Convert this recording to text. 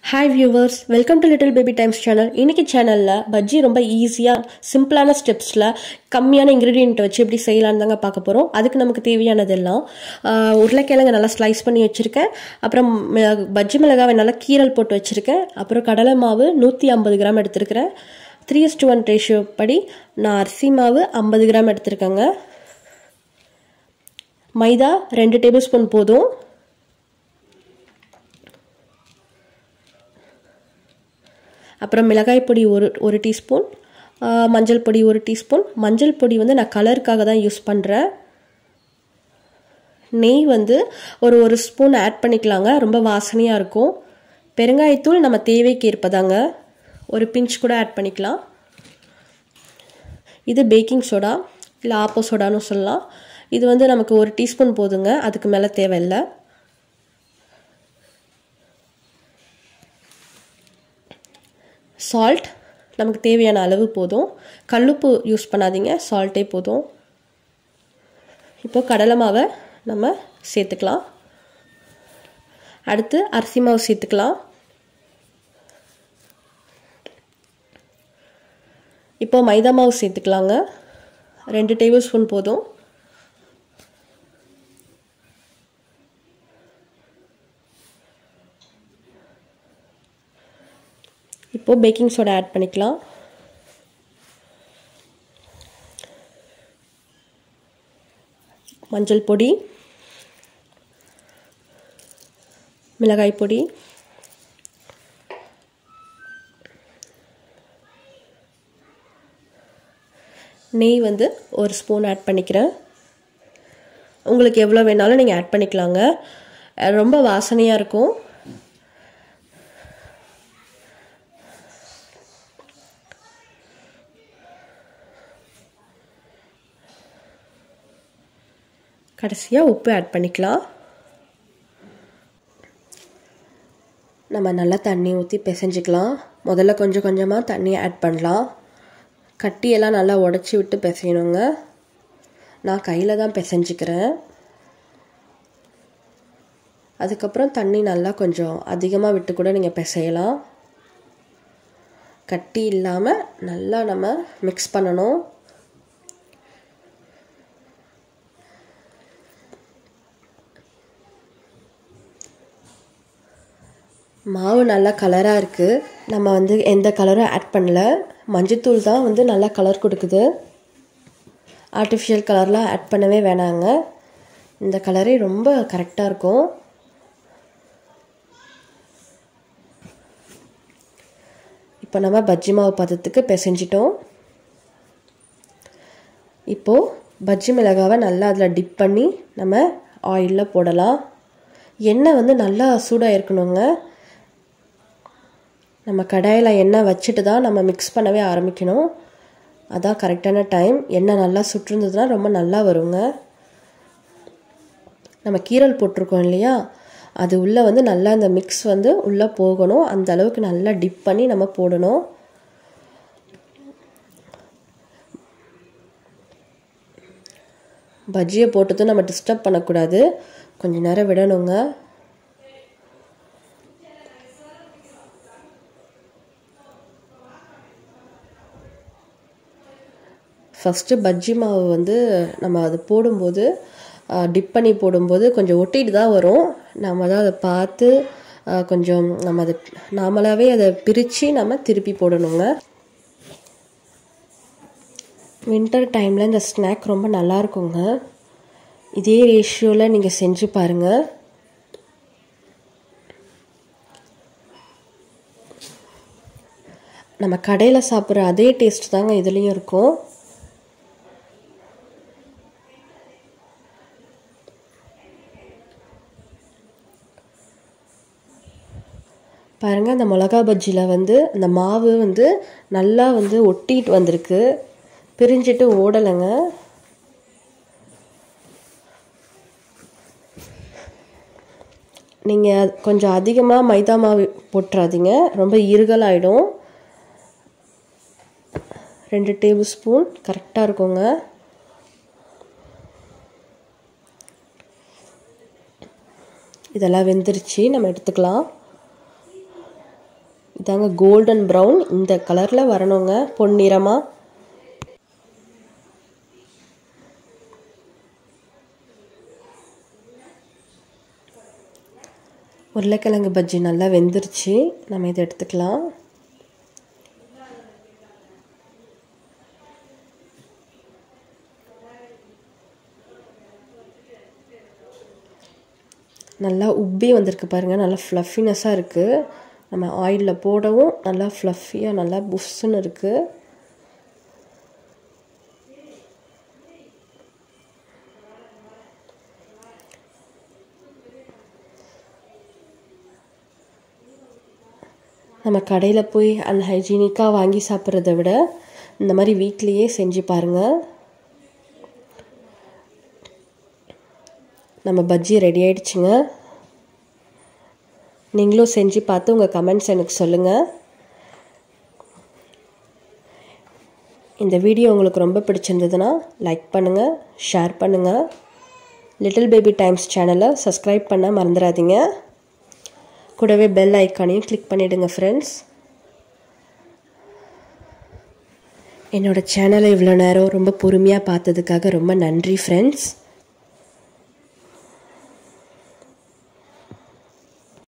hi viewers welcome to little baby times channel இன்னைக்கு சேனலில் பஜ்ஜி ரொம்ப ஈஸியாக சிம்பிளான ஸ்டெப்ஸில் கம்மியான இன்க்ரீடியன்ட் வச்சு எப்படி செய்யலான்னு தாங்க பார்க்க போகிறோம் அதுக்கு நமக்கு தேவையானதெல்லாம் ஆஹ், உருளைக்கிழங்கு நல்லா ஸ்லைஸ் பண்ணி வச்சுருக்கேன் அப்புறம் மிளகு- பஜ்ஜி மிளகாவை நல்லா கீரல் போட்டு வச்சுருக்கேன் அப்புறம் கடலை மாவு நூற்றி ஐம்பது கிராம் எடுத்திருக்கிறேன் த்ரீ டு ஒன் ரேஷியோ படி நான் அரிசி மாவு ஐம்பது கிராம் எடுத்திருக்கேங்க மைதா ரெண்டு டேபிள் ஸ்பூன் போதும் அப்புறம் மிளகாய் பொடி ஒரு ஒரு டீஸ்பூன் மஞ்சள் பொடி ஒரு டீஸ்பூன் மஞ்சள் பொடி வந்து நான் கலருக்காக தான் யூஸ் பண்ணுறேன் நெய் வந்து ஒரு ஒரு ஸ்பூன் ஆட் பண்ணிக்கலாங்க ரொம்ப வாசனையாக இருக்கும் பெருங்காயத்தூள் நம்ம தேவைக்கு இருப்பதாங்க ஒரு பிஞ்ச் கூட ஆட் பண்ணிக்கலாம் இது பேக்கிங் சோடா இல்லை ஆப்போ சோடான்னு சொல்லலாம் இது வந்து நமக்கு ஒரு டீஸ்பூன் போதுங்க அதுக்கு மேலே தேவையில்லை சால்ட் நமக்கு தேவையான அளவு போதும் கல்லுப்பு யூஸ் பண்ணாதீங்க சால்ட்டே போதும் இப்போ கடலை மாவை நம்ம சேர்த்துக்கலாம் அடுத்து அரிசி மாவு சேர்த்துக்கலாம் இப்போ மைதா மாவு சேர்த்துக்கலாங்க ரெண்டு டேபிள் ஸ்பூன் போதும் இப்போது பேக்கிங் சோடா ஆட் பண்ணிக்கலாம் மஞ்சள் பொடி மிளகாய் பொடி நெய் வந்து ஒரு ஸ்பூன் ஆட் பண்ணிக்கிறேன் உங்களுக்கு எவ்வளோ வேணாலும் நீங்கள் ஆட் பண்ணிக்கலாங்க அஹ் ரொம்ப வாசனையாக இருக்கும் கடைசியாக உப்பு ஆட் பண்ணிக்கலாம் நம்ம நல்லா தண்ணி ஊற்றி பிசைஞ்சிக்கலாம் முதல்ல கொஞ்சம் கொஞ்சமாக தண்ணி ஆட் பண்ணலாம் கட்டியெல்லாம் நல்லா உடச்சி விட்டு பிசையணுங்க நான் கையில் தான் பிசைஞ்சிக்கிறேன் அதுக்கப்புறம் தண்ணி நல்லா கொஞ்சம் அதிகமாக விட்டு கூட நீங்கள் பிசையலாம் கட்டி இல்லாமல் நல்லா நம்ம மிக்ஸ் பண்ணணும் மாவு நல்லா கலராக இருக்குது நம்ம வந்து எந்த கலரும் ஆட் பண்ணல மஞ்சத்தூள் தான் வந்து நல்லா கலர் கொடுக்குது ஆர்டிஃபிஷியல் கலர்லாம் ஆட் பண்ணவே வேணாங்க இந்த கலரே ரொம்ப கரெக்டாக இருக்கும் இப்போ நம்ம பஜ்ஜி மாவு பதத்துக்கு பிசைஞ்சிட்டோம் இப்போது பஜ்ஜி மிளகாவை நல்லா அதில் டிப் பண்ணி நம்ம ஆயிலில் போடலாம் எண்ணெய் வந்து நல்லா சூடாக இருக்கணுங்க நம்ம கடாயில் எண்ணெய் வச்சுட்டு தான் நம்ம மிக்ஸ் பண்ணவே ஆரம்பிக்கணும் அதான் கரெக்டான டைம் எண்ணெய் நல்லா சுற்றுந்ததுன்னா ரொம்ப நல்லா வருங்க நம்ம கீரல் போட்டிருக்கோம் இல்லையா அது உள்ளே வந்து நல்லா அந்த மிக்ஸ் வந்து உள்ளே போகணும் அந்த அளவுக்கு நல்லா டிப் பண்ணி நம்ம போடணும் பஜ்ஜியை போட்டதும் நம்ம டிஸ்டர்ப் பண்ணக்கூடாது கொஞ்ச நேரம் விடணுங்க ஃபஸ்ட்டு பஜ்ஜி மாவு வந்து நம்ம அது போடும்போது டிப் பண்ணி போடும்போது கொஞ்சம் ஒட்டிட்டு தான் வரும் நம்ம தான் அதை பார்த்து ஆஹ், கொஞ்சம் நம்ம அதை நாமளாகவே அதை பிரித்து நம்ம திருப்பி போடணுங்க வின்டர் டைமில் இந்த ஸ்நாக் ரொம்ப நல்லா இருக்குங்க இதே ரேஷியோவில் நீங்கள் செஞ்சு பாருங்கள் நம்ம கடையில் சாப்பிட்ற அதே டேஸ்ட் தாங்க இதுலேயும் இருக்கும் பாருங்கள் அந்த மிளகா பஜ்ஜியில் வந்து அந்த மாவு வந்து நல்லா வந்து ஒட்டிட்டு வந்திருக்கு பிரிஞ்சிட்டு ஓடலைங்க நீங்கள் கொஞ்சம் அதிகமாக மைதா மாவு போட்டுறாதீங்க ரொம்ப இருகலாயிடும் ரெண்டு டேபிள் ஸ்பூன் கரெக்டாக இருக்குங்க இதெல்லாம் வெந்துருச்சு நம்ம எடுத்துக்கலாம் இதாங்க கோல்டன் ப்ரௌன் இந்த கலரில் வரணுங்க பொன்னிறமாக உருளைக்கிழங்கு பஜ்ஜி நல்லா வெந்துருச்சு நம்ம இதை எடுத்துக்கலாம் நல்லா உப்பி வந்திருக்கு பாருங்கள் நல்லா ஃப்ளஃபினஸ்ஸாக இருக்குது நம்ம ஆயிலில் போடவும் நல்லா ஃப்ளஃபியாக நல்லா புஷ்ஷுன்னு இருக்குது நம்ம கடையில் போய் அன்ஹைஜீனிக்காக வாங்கி சாப்பிட்றத விட இந்த மாதிரி வீட்லேயே செஞ்சு பாருங்கள் நம்ம பஜ்ஜி ரெடி ஆயிடுச்சுங்க நீங்களும் செஞ்சு பார்த்து உங்கள் கமெண்ட்ஸ் எனக்கு சொல்லுங்கள் இந்த வீடியோ உங்களுக்கு ரொம்ப பிடிச்சிருந்ததுன்னா லைக் பண்ணுங்கள் ஷேர் பண்ணுங்கள் லிட்டில் பேபி டைம்ஸ் சேனலை சப்ஸ்கிரைப் பண்ண மறந்துடாதீங்க கூடவே பெல் ஐக்கானையும் கிளிக் பண்ணிவிடுங்க ஃப்ரெண்ட்ஸ் என்னோடய சேனலை இவ்வளோ நேரம் ரொம்ப பொறுமையாக பார்த்ததுக்காக ரொம்ப நன்றி ஃப்ரெண்ட்ஸ்